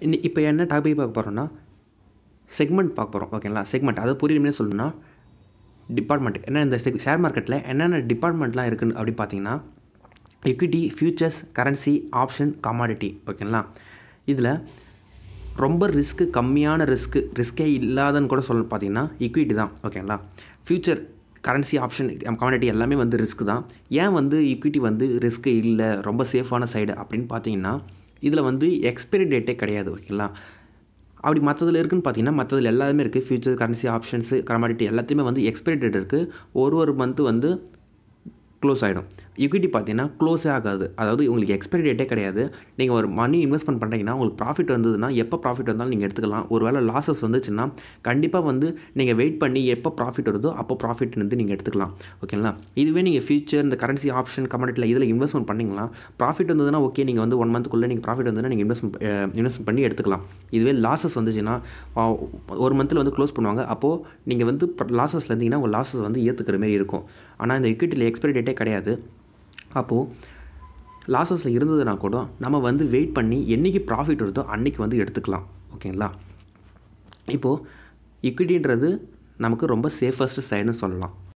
இன்னி இப்போ என்ன டாபிக் பார்க்க போகிறோம்னா செக்மெண்ட் பார்க்க போகிறோம் ஓகேங்களா செக்மெண்ட் அதை புரியுமே சொல்லணும்னா டிபார்ட்மெண்ட் என்ன இந்த செக் ஷேர் மார்க்கெட்டில் என்னென்ன டிபார்ட்மெண்ட்லாம் இருக்குன்னு அப்படின்னு பார்த்தீங்கன்னா equity futures currency option commodity ஓகேங்களா இதில் ரொம்ப ரிஸ்க்கு கம்மியான ரிஸ்க்கு ரிஸ்கே இல்லாதன்னு கூட சொல்ல பார்த்தீங்கன்னா equity தான் ஓகேங்களா ஃபியூச்சர் கரன்சி ஆப்ஷன் கமாடிட்டி எல்லாமே வந்து ரிஸ்க் தான் ஏன் வந்து equity வந்து ரிஸ்க்கு இல்லை ரொம்ப சேஃபான சைடு அப்படின்னு பார்த்தீங்கன்னா இதில் வந்து எக்ஸ்பைரி டேட்டே கிடையாது ஓகேங்களா அப்படி மற்றதில் இருக்குன்னு பார்த்தீங்கன்னா மற்றதில் எல்லாமே இருக்குது ஃபியூச்சர் கரன்சி ஆப்ஷன்ஸு கமாடிட்டி எல்லாத்தையுமே வந்து எக்ஸ்பைரி டேட் இருக்குது ஒரு ஒரு மந்த்து வந்து க்ளோஸ் ஆகிடும் equity பார்த்தீங்கன்னா க்ளோஸே ஆகாது அதாவது உங்களுக்கு எக்ஸ்பைரி டேட்டே கிடையாது நீங்கள் ஒரு மணி இன்வெஸ்ட்மெண்ட் பண்ணுறீங்கன்னா உங்களுக்கு ப்ராஃபிட் வந்ததுன்னா எப்போ ப்ராஃபிட் வந்தாலும் நீங்கள் எடுத்துக்கலாம் ஒரு வேளை லாஸஸ் வந்துச்சுன்னா கண்டிப்பாக வந்து நீங்கள் வெயிட் பண்ணி எப்போ ப்ராஃபிட் வருதோ அப்போ ப்ராஃபிட் வந்து நீங்கள் எடுத்துக்கலாம் ஓகேங்களா இதுவே நீங்கள் ஃபியூச்சர் இந்த கரன்சி ஆப்ஷன் கமாடிட்டியில் இதில் இன்வெஸ்ட்மெண்ட் பண்ணிங்களா ப்ராஃபிட் வந்ததுன்னா ஓகே நீங்கள் வந்து ஒன் மந்த்துக்குள்ளே நீங்கள் ப்ராஃபிட் வந்ததுன்னா நீங்கள் இன்வெஸ்ட்மெண்ட் இன்வெஸ்ட்மெண்ட் பண்ணி எடுத்துக்கலாம் இதுவே லாஸஸ் வந்துச்சுன்னா ஆ, ஒரு மந்தில் வந்து க்ளோஸ் பண்ணுவாங்க அப்போது நீங்கள் வந்து லாஸஸில் இருந்தீங்கன்னா உங்கள் லாஸஸ் வந்து ஏற்றுக்கிற மாதிரி இருக்கும் ஆனால் இந்த equityல எக்ஸ்பைரி டேட்டே கிடையாது அப்போது லாஸஸில் இருந்ததுன்னா கூட நம்ம வந்து வெயிட் பண்ணி என்றைக்கு ப்ராஃபிட் வருதோ அன்றைக்கி வந்து எடுத்துக்கலாம் ஓகேங்களா இப்போது equityன்றது நமக்கு ரொம்ப சேஃபஸ்ட் சைடுன்னு சொல்லலாம்